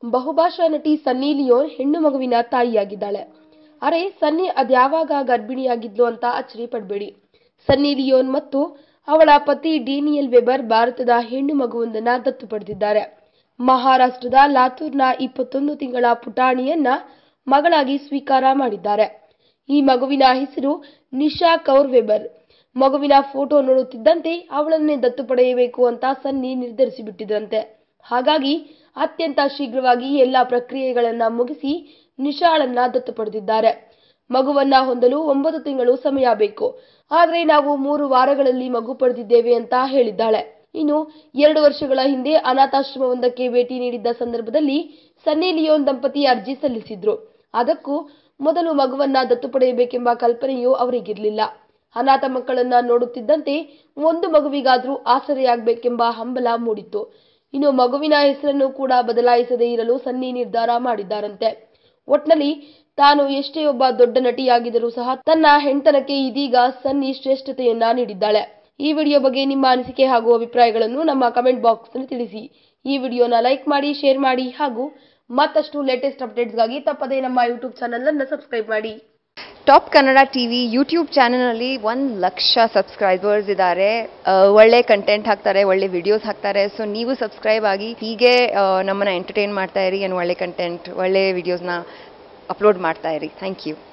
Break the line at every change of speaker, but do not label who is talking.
ಬಹುಭಾಷಾ ನಟಿ ಸನ್ನಿ ಲಿಯೋನ್ ಹೆಣ್ಣು ಮಗುವಿನ ತಾಯಿಯಾಗಿದ್ದಾಳೆ ಅರೆ ಸನ್ನಿ ಅದ್ಯಾವಾಗ ಗರ್ಭಿಣಿಯಾಗಿದ್ಲು ಅಂತ ಅಚ್ಚರಿ ಪಡಬೇಡಿ ಸನ್ನಿ ಲಿಯೋನ್ ಮತ್ತು ಅವಳ ಪತಿ ಡೇನಿಯಲ್ ವೆಬರ್ ಭಾರತದ ಹೆಣ್ಣು ಮಗುವೊಂದನ್ನ ದತ್ತು ಪಡೆದಿದ್ದಾರೆ ಮಹಾರಾಷ್ಟ್ರದ ಲಾತೂರ್ನ ಇಪ್ಪತ್ತೊಂದು ತಿಂಗಳ ಪುಟಾಣಿಯನ್ನ ಮಗಳಾಗಿ ಸ್ವೀಕಾರ ಮಾಡಿದ್ದಾರೆ ಈ ಮಗುವಿನ ಹೆಸರು ನಿಶಾ ಕೌರ್ ವೆಬರ್ ಮಗುವಿನ ಫೋಟೋ ನೋಡುತ್ತಿದ್ದಂತೆ ಅವಳನ್ನೇ ದತ್ತು ಪಡೆಯಬೇಕು ಅಂತ ಸನ್ನಿ ನಿರ್ಧರಿಸಿಬಿಟ್ಟಿದ್ರಂತೆ ಹಾಗಾಗಿ ಅತ್ಯಂತ ಶೀಘ್ರವಾಗಿ ಎಲ್ಲ ಪ್ರಕ್ರಿಯೆಗಳನ್ನ ಮುಗಿಸಿ ನಿಶಾಳನ್ನ ದತ್ತು ಪಡೆದಿದ್ದಾರೆ ಮಗುವನ್ನ ಹೊಂದಲು ಒಂಬತ್ತು ತಿಂಗಳು ಸಮಯ ಬೇಕು ಆದ್ರೆ ನಾವು ಮೂರು ವಾರಗಳಲ್ಲಿ ಮಗು ಪಡೆದಿದ್ದೇವೆ ಅಂತ ಹೇಳಿದ್ದಾಳೆ ಇನ್ನು ಎರಡು ವರ್ಷಗಳ ಹಿಂದೆ ಅನಾಥಾಶ್ರಮವೊಂದಕ್ಕೆ ಭೇಟಿ ನೀಡಿದ್ದ ಸಂದರ್ಭದಲ್ಲಿ ಸನ್ನಿ ಲಿಯೋನ್ ದಂಪತಿ ಅರ್ಜಿ ಸಲ್ಲಿಸಿದ್ರು ಅದಕ್ಕೂ ಮೊದಲು ಮಗುವನ್ನ ದತ್ತು ಪಡೆಯಬೇಕೆಂಬ ಕಲ್ಪನೆಯೂ ಅವರಿಗಿರಲಿಲ್ಲ ಅನಾಥ ಮಕ್ಕಳನ್ನ ನೋಡುತ್ತಿದ್ದಂತೆ ಒಂದು ಮಗುವಿಗಾದ್ರೂ ಆಸರೆಯಾಗಬೇಕೆಂಬ ಹಂಬಲ ಮೂಡಿತ್ತು ಇನ್ನು ಮಗುವಿನ ಹೆಸರನ್ನು ಕೂಡ ಬದಲಾಯಿಸದೇ ಇರಲು ಸನ್ನಿ ನಿರ್ಧಾರ ಮಾಡಿದ್ದಾರಂತೆ ಒಟ್ನಲ್ಲಿ ತಾನು ಎಷ್ಟೇ ಒಬ್ಬ ದೊಡ್ಡ ನಟಿಯಾಗಿದ್ದರೂ ಸಹ ತನ್ನ ಹೆಂಡತನಕ್ಕೆ ಇದೀಗ ಸನ್ನಿ ಶ್ರೇಷ್ಠತೆಯನ್ನ ನೀಡಿದ್ದಾಳೆ ಈ ವಿಡಿಯೋ ಬಗ್ಗೆ ನಿಮ್ಮ ಅನಿಸಿಕೆ ಹಾಗೂ ಅಭಿಪ್ರಾಯಗಳನ್ನು ನಮ್ಮ ಕಮೆಂಟ್ ಬಾಕ್ಸ್ ನಲ್ಲಿ ತಿಳಿಸಿ ಈ ವಿಡಿಯೋನ ಲೈಕ್ ಮಾಡಿ ಶೇರ್ ಮಾಡಿ ಹಾಗೂ ಮತ್ತಷ್ಟು ಲೇಟೆಸ್ಟ್ ಅಪ್ಡೇಟ್ಸ್ಗಾಗಿ ತಪ್ಪದೇ ನಮ್ಮ ಯೂಟ್ಯೂಬ್ ಚಾನಲ್ ಅನ್ನು ಸಬ್ಸ್ಕ್ರೈಬ್ ಮಾಡಿ
ಟಾಪ್ ಕನ್ನಡ ಟಿವಿ ಯೂಟ್ಯೂಬ್ ಚಾನಲ್ನಲ್ಲಿ ಒಂದು ಲಕ್ಷ ಸಬ್ಸ್ಕ್ರೈಬರ್ಸ್ ಇದ್ದಾರೆ ಆ, ಒಳ್ಳೆ ಕಂಟೆಂಟ್ ಹಾಕ್ತಾರೆ ಒಳ್ಳೆ ವಿಡಿಯೋಸ್ ಹಾಕ್ತಾರೆ ಸೊ ನೀವು ಸಬ್ಸ್ಕ್ರೈಬ್ ಆಗಿ ಹೀಗೆ ಆ, ನಮ್ಮನ್ನ ಎಂಟರ್ಟೈನ್ ಮಾಡ್ತಾ ಇರಿ ಏನು ಒಳ್ಳೆ ಕಂಟೆಂಟ್ ಒಳ್ಳೆ ವಿಡಿಯೋಸ್ನ ಅಪ್ಲೋಡ್ ಮಾಡ್ತಾ ಇರಿ ಥ್ಯಾಂಕ್ ಯು